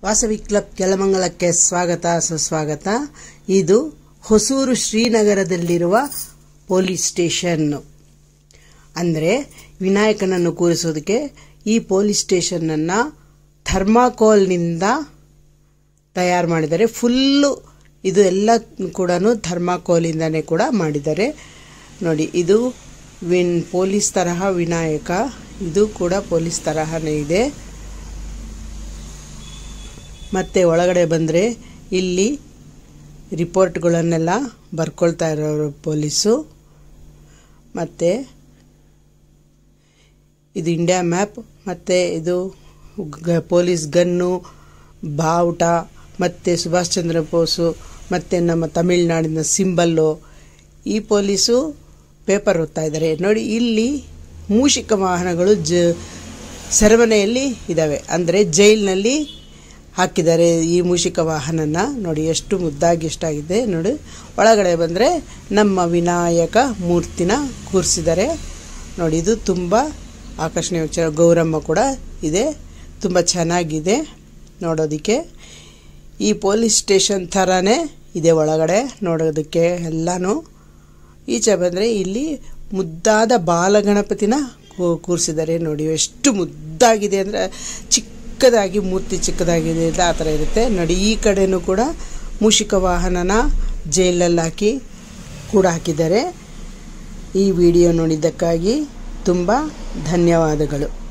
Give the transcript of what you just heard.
Vasavi club ಕೆಲಮಂಗಲಕ್ಕೆ ಸ್ವಾಗತ ಸುಸ್ವಾಗತ ಇದು ಹೊಸೂರು ಶ್ರೀನಗರದಲ್ಲಿರುವ ಪೊಲೀಸ್ ಸ್ಟೇಷನ್ ಅಂದರೆ ವಿನಾಯಕನನ್ನು ಕೂರಿಸೋದಕ್ಕೆ ಈ ಪೊಲೀಸ್ ಸ್ಟೇಷನ್ನನ್ನು ಥರ್ಮಾಕೋಲ್ನಿಂದ ತಯಾರು ಮಾಡಿದ್ದಾರೆ ಫುಲ್ಲು ಇದು ಎಲ್ಲ ಕೂಡ ಥರ್ಮಾಕೋಲಿಂದನೇ ಕೂಡ ಮಾಡಿದ್ದಾರೆ ನೋಡಿ ಇದು ವಿನ್ ಪೊಲೀಸ್ ತರಹ ವಿನಾಯಕ ಇದು ಕೂಡ ಪೊಲೀಸ್ ತರಹನೇ ಇದೆ ಮತ್ತೆ ಒಳಗಡೆ ಬಂದರೆ ಇಲ್ಲಿ ರಿಪೋರ್ಟ್ಗಳನ್ನೆಲ್ಲ ಬರ್ಕೊಳ್ತಾ ಇರೋರು ಪೊಲೀಸು ಮತ್ತು ಇದು ಇಂಡಿಯಾ ಮ್ಯಾಪ್ ಮತ್ತು ಇದು ಗ ಪೊಲೀಸ್ ಗನ್ನು ಬಾವುಟ ಮತ್ತು ಸುಭಾಷ್ ಚಂದ್ರ ಬೋಸು ಮತ್ತು ನಮ್ಮ ತಮಿಳುನಾಡಿನ ಸಿಂಬಲ್ಲು ಈ ಪೊಲೀಸು ಪೇಪರ್ ಓದ್ತಾ ಇದ್ದಾರೆ ನೋಡಿ ಇಲ್ಲಿ ಮೂಷಿಕ ವಾಹನಗಳು ಜ ಸೆರೆಮನೆಯಲ್ಲಿ ಇದ್ದಾವೆ ಅಂದರೆ ಜೈಲಿನಲ್ಲಿ ಹಾಕಿದ್ದಾರೆ ಈ ಮೂಷಿಕ ವಾಹನನ ನೋಡಿ ಎಷ್ಟು ಮುದ್ದಾಗಿ ಎಷ್ಟಾಗಿದೆ ನೋಡಿ ಒಳಗಡೆ ಬಂದರೆ ನಮ್ಮ ವಿನಾಯಕ ಮೂರ್ತಿನ ಕೂರಿಸಿದ್ದಾರೆ ನೋಡಿ ಇದು ತುಂಬ ಆಕರ್ಷಣೀಯ ಗೌರಮ್ಮ ಕೂಡ ಇದೆ ತುಂಬ ಚೆನ್ನಾಗಿದೆ ನೋಡೋದಕ್ಕೆ ಈ ಪೊಲೀಸ್ ಸ್ಟೇಷನ್ ಥರನೇ ಇದೆ ಒಳಗಡೆ ನೋಡೋದಕ್ಕೆ ಎಲ್ಲನೂ ಈಚೆ ಬಂದರೆ ಇಲ್ಲಿ ಮುದ್ದಾದ ಬಾಲಗಣಪತಿನ ಕೂರಿಸಿದ್ದಾರೆ ನೋಡಿ ಎಷ್ಟು ಮುದ್ದಾಗಿದೆ ಅಂದರೆ ಚಿಕ್ಕದಾಗಿ ಮೂರ್ತಿ ಚಿಕ್ಕದಾಗಿದೆ ಅಂತ ಆ ಥರ ಇರುತ್ತೆ ನೋಡಿ ಈ ಕಡೆನೂ ಕೂಡ ಮೂಷಿಕ ವಾಹನನ ಜೈಲಲ್ಲಿ ಹಾಕಿ ಕೂಡ ಹಾಕಿದ್ದಾರೆ ಈ ವಿಡಿಯೋ ನೋಡಿದ್ದಕ್ಕಾಗಿ ತುಂಬ ಧನ್ಯವಾದಗಳು